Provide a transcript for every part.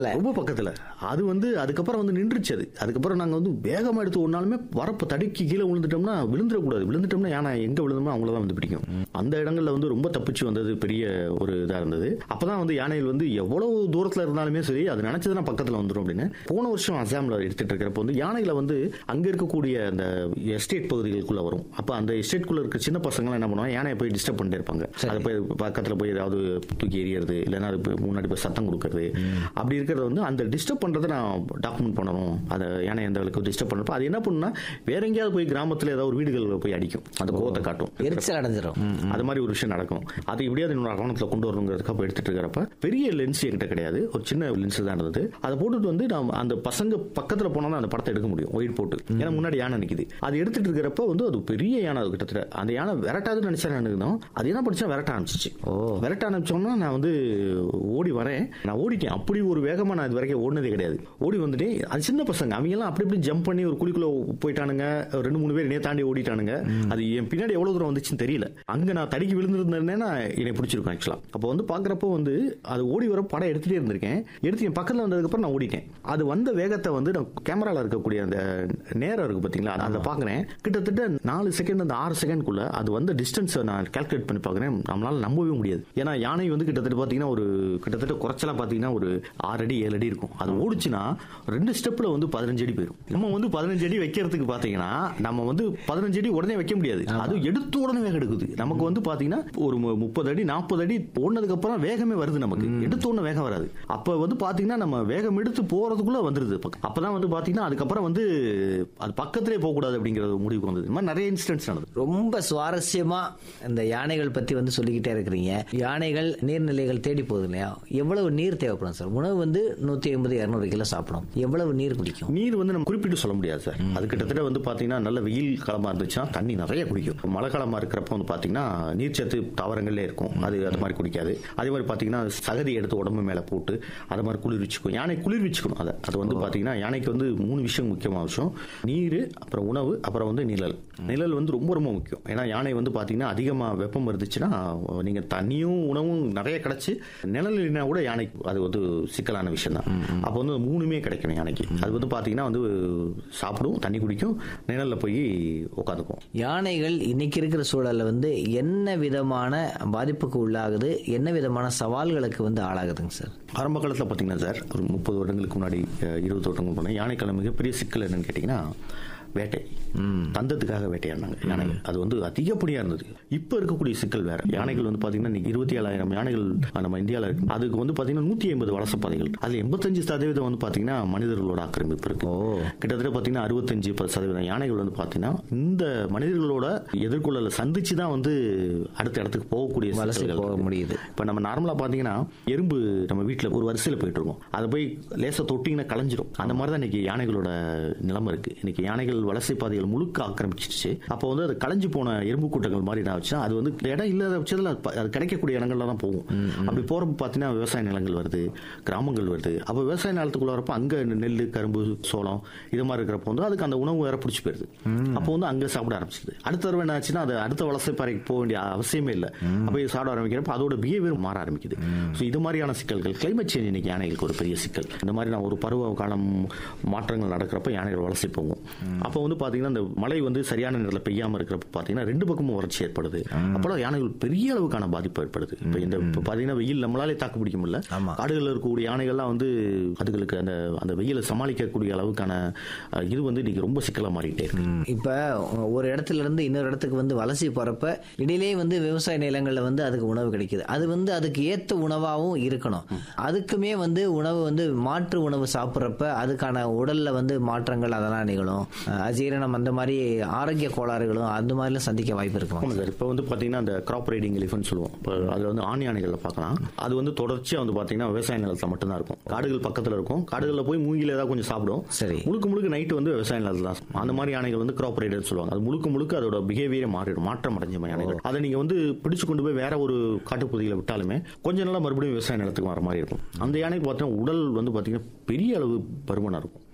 ரொம்ப பக்கத்துல அது வந்து அதுக்கப்புறம் வந்து நின்றுச்சு அது அதுக்கப்புறம் நாங்க வந்து வேகமா எடுத்து ஒன்னாலுமே வரப்பு தடுக்கி கீழே விழுந்துட்டோம்னா விழுந்துடக்கூடாது விழுந்துட்டோம்னா யானை எங்க விழுந்தோமோ அவங்கள தான் வந்து பிடிக்கும் அந்த இடங்கள்ல வந்து ரொம்ப தப்பிச்சு வந்தது பெரிய ஒரு இதா இருந்தது அப்பதான் வந்து யானைகள் வந்து எவ்வளவு தூரத்துல இருந்தாலுமே சரி அது நினைச்சதுன்னா பக்கத்துல வந்துடும் அப்படின்னு போன வருஷம் அசாம்ல எடுத்துட்டு இருக்கிறப்ப வந்து யானைகளை வந்து அங்க இருக்கக்கூடிய அந்த எஸ்டேட் பகுதிகளுக்குள்ள வரும் அப்ப அந்த எஸ்டேட்குள்ள இருக்க சின்ன பசங்க என்ன பண்ணுவாங்க யானையை போய் டிஸ்டர்ப் பண்ணிட்டே இருப்பாங்க அதை போய் பக்கத்துல போய் ஏதாவது தூக்கி எறியறது இல்லைன்னா அது போய் முன்னாடி போய் சத்தம் கொடுக்கறது அப்படி இருக்கிறது வந்து அந்த டிஸ்டர்ப் பண்றதை நான் டாக்குமெண்ட் பண்ணணும் அதை யானை எந்த அளவுக்கு டிஸ்டர்ப் பண்றப்ப அது என்ன பண்ணுன்னா வேற எங்கேயாவது போய் கிராமத்துல ஏதாவது ஒரு வீடுகள் போய் அடிக்கும் அந்த கோவத்தை காட்டும் எரிச்சல் அடைஞ்சிரும் அது மாதிரி ஒரு விஷயம் நடக்கும் அது இப்படியாவது என்னோட கவனத்துல கொண்டு வரணுங்கிறதுக்காக எடுத்துட்டு இருக்கிறப்ப பெரிய லென்ஸ் என்கிட்ட கிடையாது ஒரு சின்ன லென்ஸ் தான் இருந்தது அதை போட்டுட்டு வந்து நான் அந்த பசங்க பக்கத்துல போனா தான் அந்த படத்தை எடுக்க முடியும் ஒயிட் போட்டு ஏன்னா முன்னாடி யானை நிக்குது அது எடுத்துட்டு இருக்கிறப்ப வந்து அது பெரிய யானை அது கிட்டத்தட்ட அந்த யானை விரட்டாதுன்னு நினைச்சா நினைக்கணும் அது என்ன படிச்சா விரட்ட ஆரம்பிச்சிச்சு விரட்ட ஆரம்பிச்சோம்னா நான் வந்து ஓடி வரேன் நான் ஓடிட்டேன் அப்படி ஒரு வேகமா நான் இது வரைக்கும் ஓடினதே கிடையாது ஓடி வந்துட்டு அது சின்ன பசங்க அவங்க எல்லாம் அப்படி இப்படி ஜம்ப் பண்ணி ஒரு குழிக்குள்ள போயிட்டானுங்க ரெண்டு மூணு பேர் என்னைய தாண்டி ஓடிட்டானுங்க அது என் பின்னாடி எவ்வளவு தூரம் வந்துச்சுன்னு தெரியல அங்க நான் தடுக்கி விழுந்திருந்தேன்னா என்னை பிடிச்சிருக்கும் ஆக்சுவலா அப்போ வந்து பாக்குறப்போ வந்து அது ஓடி வர படம் எடுத்துட்டே இருந்திருக்கேன் எடுத்து என் பக்கத்துல வந்ததுக்கு அப்புறம் நான் ஓடிட்டேன் அது வந்த வேகத்தை வந்து நான் கேமரால இருக்கக்கூடிய அந்த நேரம் இருக்கு பாத்தீங்களா அதை பாக்குறேன் கிட்டத்தட்ட நாலு செகண்ட் அந்த ஆறு செகண்ட்குள்ள அது வந்த டிஸ்டன்ஸ் நான் கால்குலேட் பண்ணி பாக்குறேன் நம்மளால நம்பவே முடியாது ஏன்னா யானை வந்து கிட்டத்தட்ட பாத்தீங்கன்னா ஒரு கிட்டத்தட்ட குறைச்சலா பாத்தீங்கன்னா ஒரு ஆறு அடி ஏழு அடி இருக்கும் அது ஓடுச்சுன்னா ரெண்டு ஸ்டெப்ல வந்து பதினஞ்சு அடி போயிடும் நம்ம வந்து பதினஞ்சு அடி வைக்கிறதுக்கு பாத்தீங்கன்னா நம்ம வந்து பதினஞ்சு அடி உடனே வைக்க முடியாது அது எடுத்த உடனே வேகம் எடுக்குது நமக்கு வந்து பாத்தீங்கன்னா ஒரு மு- முப்பது அடி நாற்பது அடி ஓடுனதுக்கு அப்புறம் வேகமே வருது நமக்கு எடுத்த உடனே வேகம் வராது அப்ப வந்து பாத்தீங்கன்னா நம்ம வேகம் எடுத்து போறதுக்குள்ள வந்துருது பக்கம். அப்பதான் வந்து பாத்தீங்கன்னா அதுக்கப்புறம் வந்து அது பக்கத்திலே போக கூடாது அப்படிங்கறது ஒரு முடிவுக்கு வந்தது இந்த மாதிரி நிறைய இன்சிடென்ட்ஸ் நடந்தது ரொம்ப சுவாரஸ்யமா இந்த யானைகள் பத்தி வந்து சொல்லிக்கிட்டே இருக்கிறீங்க யானைகள் நீர்நிலைகள் தேடி போகுது இல்லையா எவ்வளவு நீர் தேவைப்படும் சார் உணவு வந்து நூத்தி ஐம்பது இருநூறு கிலோ சாப்பிடும் எவ்வளவு நீர் குடிக்கும் நீர் வந்து நம்ம குறிப்பிட்டு சொல்ல முடியாது சார் அது கிட்டத்தட்ட வந்து பாத்தீங்கன்னா நல்ல வெயில் காலமா இருந்துச்சுன்னா தண்ணி நிறைய குடிக்கும் மழை காலமா இருக்கிறப்ப வந்து பாத்தீங்கன்னா நீர்ச்சத்து தாவரங்கள்ல இருக்கும் அது அது மாதிரி குடிக்காது அதே மாதிரி பாத்தீங்கன்னா சகதி எடுத்து உடம்பு மேல போட்டு அது மாதிரி குளிர்விச்சுக்கும் யானை குளிர்விச்சுக்கணும் அதை அது வந்து பாத்தீங்கன்னா யானைக்கு வந்து மூணு விஷயம் முக்கியமான விஷயம் நீர் அப்புறம் உணவு அப்புறம் வந்து நிழல் நிழல் வந்து ரொம்ப ரொம்ப முக்கியம் ஏன்னா யானை வந்து பாத்தீங்கன்னா அதிகமா வெப்பம் இருந்துச்சுன்னா நீங்க தண்ணியும் உணவும் நிறைய கிடைச்சு நிழல் இல்லைன்னா கூட யானை அது வந்து சிக்கலான விஷயம் தான் அப்போ வந்து மூணுமே கிடைக்கணும் யானைக்கு அது வந்து பாத்தீங்கன்னா வந்து சாப்பிடும் தண்ணி குடிக்கும் நிழல்ல போய் உட்காந்துக்கும் யானைகள் இன்னைக்கு இருக்கிற சூழல்ல வந்து என்ன விதமான பாதிப்புக்கு உள்ளாகுது என்ன விதமான சவால்களுக்கு வந்து ஆளாகுதுங்க சார் ஆரம்ப காலத்தில் பார்த்தீங்கன்னா சார் ஒரு முப்பது வருடங்களுக்கு முன்னாடி அஹ், இருபது வருடங்களுக்கு முன்னாடி யானைக்கால மிகப்பெரிய சிக்கல் என்னன்னு கேட்டிங்கன்னா வேட்டை தந்தத்துக்காக வேட்டையாடினாங்க யானைகள் அது வந்து அதிகப்படியாக இருந்தது இப்போ இருக்கக்கூடிய சிக்கல் வேற யானைகள் வந்து பார்த்தீங்கன்னா இன்னைக்கு இருபத்தி ஏழாயிரம் யானைகள் நம்ம இந்தியாவில் இருக்கு அதுக்கு வந்து பார்த்தீங்கன்னா நூற்றி ஐம்பது வலசப்பாதைகள் அதில் எண்பத்தஞ்சு சதவீதம் வந்து பார்த்தீங்கன்னா மனிதர்களோட ஆக்கிரமிப்பு இருக்கு கிட்டத்தட்ட பார்த்தீங்கன்னா அறுபத்தஞ்சு சதவீதம் யானைகள் வந்து பார்த்தீங்கன்னா இந்த மனிதர்களோட எதிர்கொள்ளலை சந்திச்சு தான் வந்து அடுத்த இடத்துக்கு போகக்கூடிய வலசை சிக்கல்கள் போக இருக்கு. முடியுது இப்போ நம்ம நார்மலா பாத்தீங்கன்னா எறும்பு நம்ம வீட்டில் ஒரு வரிசையில் போயிட்டு இருக்கோம் அதை போய் லேசா தொட்டிங்கன்னா களைஞ்சிரும் அந்த மாதிரி தான் இன்னைக்கு யானைகளோட நிலைமை இருக்கு இன்னைக்கு யானைகள் வலசை பாதைகள் முழுக்க ஆக்கிரமிச்சிருச்சு அப்போ வந்து அது களைஞ்சு போன எறும்பு கூட்டங்கள் மாதிரி என்ன ஆச்சுன்னா அது வந்து இடம் இல்லாத பட்சத்தில் அது ப- அது கிடைக்கக்கூடிய இடங்கள்ல தான் போகும் அப்படி போறப்ப பார்த்தீங்கன்னா விவசாய நிலங்கள் வருது கிராமங்கள் வருது அப்போ விவசாய நிலத்துக்குள்ள வரப்ப அங்க நெல் கரும்பு சோளம் இது மாதிரி இருக்கிறப்ப வந்து அதுக்கு அந்த உணவு வேற பிடிச்சி போயிருது அப்போ வந்து அங்க சாப்பிட ஆரம்பிச்சிது அடுத்த தடவை என்ன ஆச்சுன்னா அது அடுத்த வலசை பாறைக்கு போக வேண்டிய அவசியமே இல்லை அப்போ இது சாப்பிட ஆரம்பிக்கிறப்ப அதோட பிஹேவியர் மாற ஆரம்பிக்குது ஸோ இது மாதிரியான சிக்கல்கள் கிளைமேட் சேஞ்ச் இன்னைக்கு யானைகளுக்கு ஒரு பெரிய சிக்கல் இந்த மாதிரி நான் ஒரு பருவ காலம் மாற்றங்கள் நடக்கிறப்ப யானைகள் வலசை போகும் அப்போ வந்து பாத்தீங்கன்னா இந்த மழை வந்து சரியான நேரத்தில் பெய்யாம இருக்கிறப்ப பாத்தீங்கன்னா ரெண்டு பக்கமும் வறட்சி ஏற்படுது அப்போலாம் யானைகள் பெரிய அளவுக்கான பாதிப்பு ஏற்படுது இப்போ இந்த இப்போ பாத்தீங்கன்னா வெயில் நம்மளாலே தாக்கு பிடிக்க முடியல ஆமா. காடுகளில் இருக்கக்கூடிய யானைகள்லாம் வந்து அதுகளுக்கு அந்த அந்த வெயிலை சமாளிக்கக்கூடிய அளவுக்கான அஹ், இது வந்து இன்னைக்கு ரொம்ப சிக்கலா மாறிக்கிட்டே இருக்கு இப்ப ஒரு இடத்துல இருந்து இன்னொரு இடத்துக்கு வந்து வலசை போறப்ப இடையிலே வந்து விவசாய நிலங்கள்ல வந்து அதுக்கு உணவு கிடைக்குது அது வந்து அதுக்கு ஏத்த உணவாகவும் இருக்கணும் அதுக்குமே வந்து உணவு வந்து மாற்று உணவு சாப்பிட்றப்ப அதுக்கான உடல்ல வந்து மாற்றங்கள் அதெல்லாம் நிகழும் அஹ் அஜீரணம் அந்த மாதிரி ஆரோக்கிய கோளாறுகளும் அந்த மாதிரிலாம் சந்திக்க வாய்ப்பு இருக்குமா ஆமாம் சார் இப்போ வந்து பார்த்தீங்கன்னா அந்த கிராப் ரைடிங் எலிஃபன்ட் சொல்லுவோம் இப்போ அதில் வந்து ஆணி யானைகளில் பார்க்கலாம் அது வந்து தொடர்ச்சியாக வந்து பார்த்தீங்கன்னா விவசாய நிலத்தில் மட்டும்தான் இருக்கும் காடுகள் பக்கத்தில் இருக்கும் காடுகளில் போய் மூங்கில ஏதாவது கொஞ்சம் சாப்பிடும் சரி. முழுக்க முழுக்க நைட்டு வந்து விவசாய நிலத்தில் தான் அந்த மாதிரி யானைகள் வந்து கிராப் ரைடர் சொல்லுவாங்க அது முழுக்க முழுக்க அதோட பிஹேவியரே மாறிடும் மாற்றம் அடைஞ்ச மாதிரி யானைகள் அதை நீங்கள் வந்து பிடிச்சு கொண்டு போய் வேற ஒரு காட்டுப்பகுதியில் விட்டாலுமே கொஞ்ச நாளா மறுபடியும் விவசாய நிலத்துக்கு வர மாதிரி இருக்கும் அந்த யானைக்கு பார்த்தீங்கன்னா உடல் வந்து பார்த்தீங்கன்னா பெரிய அளவு பருமனாக இருக்கும்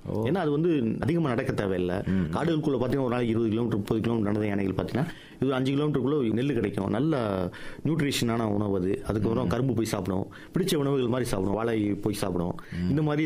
ஏன்னா அது வந்து அதிகமா நடக்க தேவையில்லை காடுகளுக்குள்ள பாத்தீங்கன்னா ஒரு நாளைக்கு இருபது கிலோமீட்டர் முப்பது கிலோமீட்டர் நடந்த யானைகள் பாத்தீங்கன்னா இது ஒரு அஞ்சு கிலோமீட்டருக்குள்ள நெல் கிடைக்கும் நல்ல நியூட்ரிஷனான உணவு அது அதுக்கப்புறம் கரும்பு போய் சாப்பிடும் பிடிச்ச உணவுகள் மாதிரி சாப்பிடும் வாழை போய் சாப்பிடும் இந்த மாதிரி